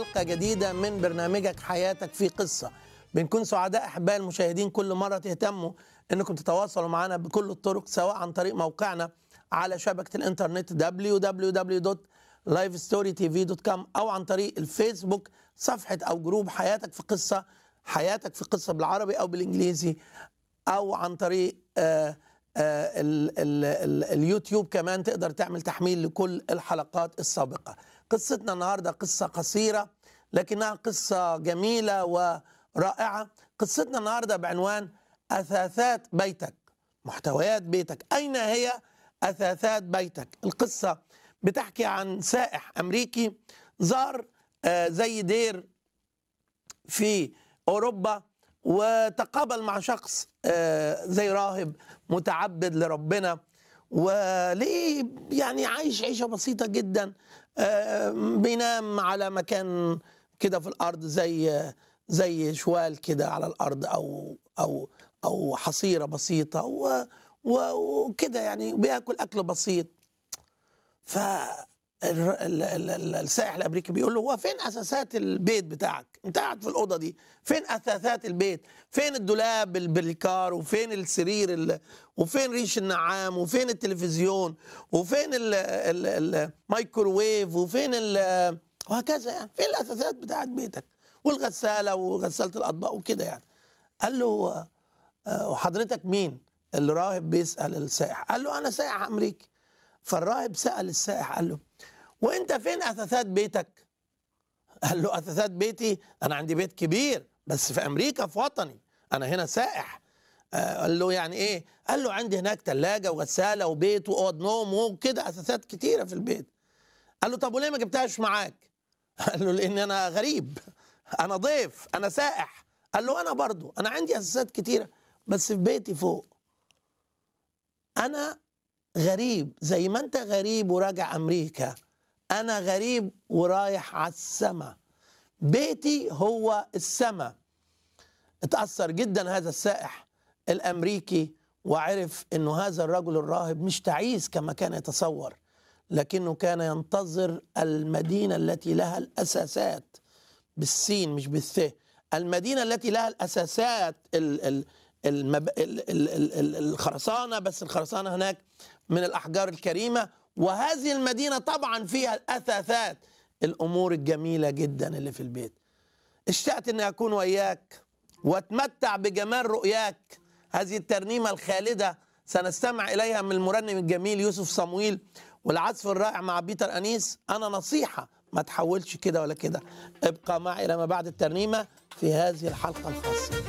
حلقة جديدة من برنامجك حياتك في قصة بنكون سعداء أحبائي المشاهدين كل مرة تهتموا أنكم تتواصلوا معنا بكل الطرق سواء عن طريق موقعنا على شبكة الإنترنت www.livestorytv.com أو عن طريق الفيسبوك صفحة أو جروب حياتك في قصة حياتك في قصة بالعربي أو بالإنجليزي أو عن طريق آه آه ال ال ال اليوتيوب كمان تقدر تعمل تحميل لكل الحلقات السابقة قصتنا النهاردة قصة قصيرة لكنها قصة جميلة ورائعة قصتنا النهاردة بعنوان أثاثات بيتك محتويات بيتك أين هي أثاثات بيتك القصة بتحكي عن سائح أمريكي زار آه زي دير في أوروبا وتقابل مع شخص آه زي راهب متعبد لربنا وليه يعني عايش عيشة بسيطة جدا آه بينام على مكان كده في الأرض زي زي شوال كده على الأرض أو أو أو حصيرة بسيطة و- و- وكده يعني بياكل أكل بسيط ف ال- ال- ال- ال- السائح الامريكي بيقول له هو فين اساسات البيت بتاعك؟ انت قاعد في الاوضه دي، فين اثاثات البيت؟ فين الدولاب البليكار وفين السرير ال... وفين ريش النعام وفين التلفزيون وفين ال- ال- الميكروويف وفين ال... وهكذا يعني، فين الاثاثات بتاعت بيتك؟ والغساله وغساله الاطباق وكده يعني. قال له آه، وحضرتك مين؟ الراهب بيسال السائح، قال له انا سائح امريكي. فالراهب سال السائح قال له وانت فين اثاثات بيتك؟ قال له اثاثات بيتي انا عندي بيت كبير بس في امريكا في وطني انا هنا سائح آه، قال له يعني ايه؟ قال له عندي هناك ثلاجه وغساله وبيت واوض نوم وكده اثاثات كتيره في البيت. قال له طب وليه ما جبتهاش معاك؟ قال له لان انا غريب انا ضيف انا سائح قال له انا برضو انا عندي اساسات كتيره بس في بيتي فوق انا غريب زي ما انت غريب وراجع امريكا انا غريب ورايح على السماء بيتي هو السماء اتاثر جدا هذا السائح الامريكي وعرف انه هذا الرجل الراهب مش تعيس كما كان يتصور لكنه كان ينتظر المدينه التي لها الاساسات بالسين مش بالث المدينه التي لها الاساسات ال ال المب... ال ال ال ال الخرسانه بس الخرسانه هناك من الاحجار الكريمه وهذه المدينه طبعا فيها الاثاثات الامور الجميله جدا اللي في البيت اشتقت اني اكون وياك واتمتع بجمال رؤياك هذه الترنيمه الخالده سنستمع اليها من المرنم الجميل يوسف صمويل والعزف الرائع مع بيتر انيس انا نصيحه ما تحولش كده ولا كده ابقى معي لما بعد الترنيمه في هذه الحلقه الخاصه